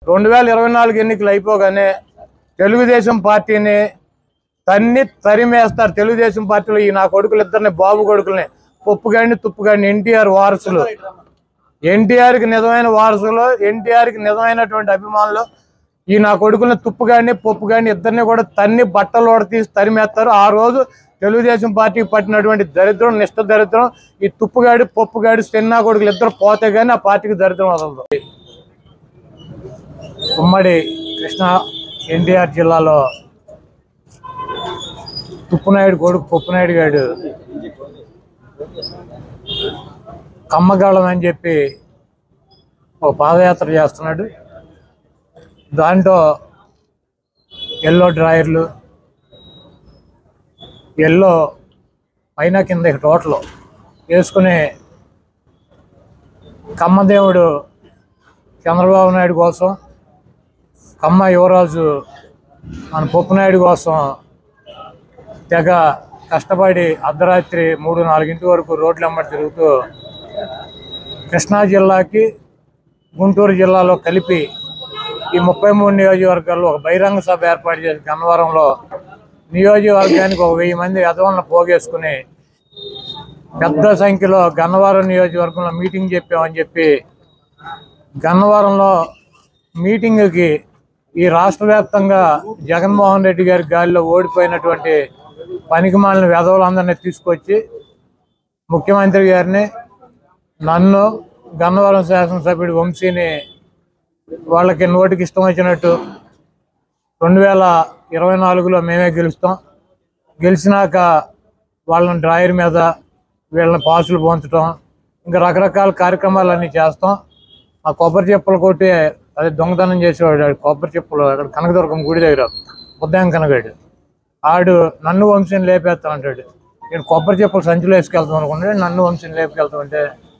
రెండు వేల ఇరవై నాలుగు ఎన్నికలు అయిపోగానే తెలుగుదేశం పార్టీని తన్ని తరిమేస్తారు తెలుగుదేశం పార్టీలో ఈ నా కొడుకులు ఇద్దరిని బాబు కొడుకుల్ని పప్పుగాడిని తుప్పుగాడిని ఎన్టీఆర్ వారసులు ఎన్టీఆర్కి నిజమైన వారసులు ఎన్టీఆర్కి నిజమైనటువంటి అభిమానులు ఈ నా కొడుకుల్ని తుప్పుగాడిని పప్పుగాడిని ఇద్దరిని కూడా తన్ని బట్టలు తీసి తరిమేస్తారు ఆ రోజు తెలుగుదేశం పార్టీకి పట్టినటువంటి దరిద్రం నిష్ఠ దరిద్రం ఈ తుప్పుగాడి పప్పుగాడి సెన్నా కొడుకులు ఇద్దరు పోతే కానీ ఆ పార్టీకి దరిద్రం వదలదు ఉమ్మడి కృష్ణా ఎన్టీఆర్ జిల్లాలో తుప్పునాయుడు కొడుకు పప్పునాయుడు గారు కమ్మగాళం అని చెప్పి ఒక పాదయాత్ర చేస్తున్నాడు దాంట్లో ఎల్లో డ్రాయర్లు ఎల్లో పైన కింద టోటల్ వేసుకుని కమ్మదేవుడు చంద్రబాబు నాయుడు కోసం కమ్మ యువరాజు మన పప్పునాయుడు కోసం తెగ కష్టపడి అర్ధరాత్రి మూడు నాలుగింటి వరకు రోడ్లు అమ్మటి తిరుగుతూ కృష్ణా జిల్లాకి గుంటూరు జిల్లాలో కలిపి ఈ ముప్పై మూడు నియోజకవర్గాల్లో ఒక బహిరంగ సభ ఏర్పాటు చేసి గన్నవరంలో నియోజకవర్గానికి ఒక వెయ్యి మంది యదవలను పోగేసుకుని పెద్ద సంఖ్యలో గన్నవరం నియోజకవర్గంలో మీటింగ్ చెప్పామని చెప్పి గన్నవరంలో మీటింగ్కి ఈ రాష్ట్ర వ్యాప్తంగా జగన్మోహన్ రెడ్డి గారి గాలిలో ఓడిపోయినటువంటి పనికిమాలిన వెధవులందరినీ తీసుకొచ్చి ముఖ్యమంత్రి గారిని నన్ను గన్నవరం శాసనసభ్యుడు వంశీని వాళ్ళకి నోటికి ఇష్టం వచ్చినట్టు రెండు వేల ఇరవై నాలుగులో మేమే గెలుస్తాం గెలిచినాక వాళ్ళని డ్రాయర్ మీద వీళ్ళని పాసులు పోంచడం ఇంకా రకరకాల కార్యక్రమాలన్నీ చేస్తాం ఆ కొబ్బరి చెప్పులు కొట్టి అదే దొంగతనం చేసేవాడు ఆడు కొబ్బరి చెప్పులు అక్కడ కనకదుర్గం గుడి దగ్గర ఉదయం కనగాడు ఆడు నన్ను వంశీని లేపేస్తానంటాడు నేను కొబ్బరి చెప్పులు సంచులు వేసుకెళ్తాం అనుకున్నాడు నన్ను వంశీని లేపుకెళ్తామంటే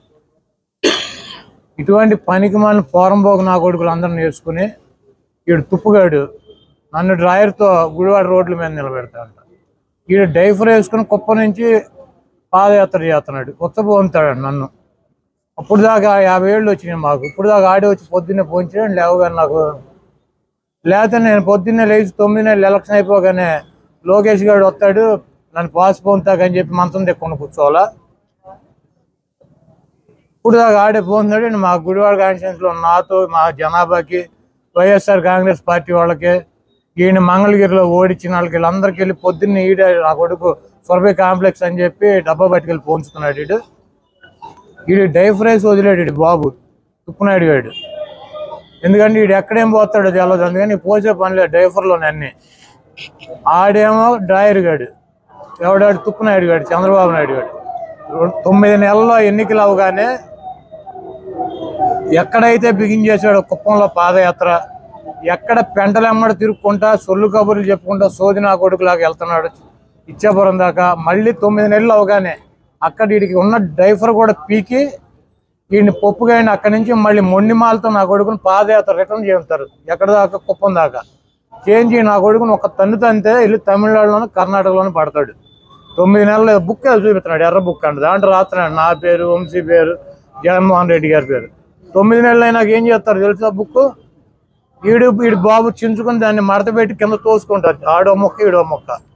ఇటువంటి పనికి మన పోరంబోకు నా కొడుకులు అందరిని వేసుకుని వీడు తుప్పుగాడు నన్ను డ్రాయర్తో గుడివాడ రోడ్ల మీద నిలబెడతాడంట వీడు డైఫర్ వేసుకుని కుప్ప నుంచి పాదయాత్ర చేస్తున్నాడు ఉత్తపు పొందుతాడు నన్ను అప్పుడు దాకా యాభై ఏళ్ళు వచ్చినాయి మాకు ఇప్పుడు దాకా ఆడి వచ్చి పొద్దున్నే పోంచాడు లేవగానే నాకు లేకపోతే నేను పొద్దున్నే లేచి తొమ్మిది నెలలు ఎలక్షన్ అయిపోగానే లోకేష్ గారు వస్తాడు నన్ను పాస్ పొందుతాకని చెప్పి మంచం తెక్కుని కూర్చోవాలా ఇప్పుడు దాకా ఆడే పోతున్నాడు మా గుడివాడ కాన్స్టిట్యూన్స్ లో నాతో మా జనాభాకి వైఎస్ఆర్ కాంగ్రెస్ పార్టీ వాళ్ళకి ఈయన మంగళగిరిలో ఓడించిన వాళ్ళకి వీళ్ళందరికీ వెళ్ళి పొద్దున్న ఈడ నా కొడుకు సొరబై కాంప్లెక్స్ అని చెప్పి డబ్బా పట్టుకెళ్ళి పోంచుతున్నాడు వీడు వీడు డైఫ్రైస్ వదిలేడు ఈడు బాబు తుప్పునాయుడు గాడు ఎందుకంటే వీడు ఎక్కడేం పోతాడో తెలియదు అందుకని పోసే పనిలేదు డైఫర్లోనే అన్ని ఆడేమో డ్రాయర్ గాడు ఎవడాడు తుప్పునాయుడు గాడు చంద్రబాబు నాయుడు గాడు తొమ్మిది నెలల్లో ఎన్నికలు అవగానే ఎక్కడైతే బిగించేశాడో కుప్పంలో పాదయాత్ర ఎక్కడ పెంటలెమ్మడి తిరుక్కుంటా సొల్లు కబుర్లు చెప్పుకుంటా సోదినా కొడుకులాగా వెళ్తున్నాడు ఇచ్చాపురం దాకా మళ్ళీ తొమ్మిది నెలలు అవగానే అక్కడ వీడికి ఉన్న డైఫర్ కూడా పీకి వీడిని పప్పుగాయని అక్కడి నుంచి మళ్ళీ మొండిమాలతో నా కొడుకుని పాదయాత్ర రిటర్న్ చేస్తారు ఎక్కడ దాకా కుప్పం దాకా చేంజ్ నా కొడుకుని ఒక తన్ను తంతే వెళ్ళి తమిళనాడులోను కర్ణాటకలోను పడతాడు తొమ్మిది నెలలు బుక్ చూపిస్తున్నాడు ఎర్ర బుక్ అంట దాంట్లో రాస్తున్నాడు నా పేరు వంశీ పేరు జగన్మోహన్ రెడ్డి గారి పేరు తొమ్మిది నెలలు అయినాక ఏం చేస్తారు తెలుసా బుక్ ఈడు ఈడు బాబు చించుకుని దాన్ని మడత పెట్టి కింద తోసుకుంటారు ఆడో మొక్క ఈడో మొక్క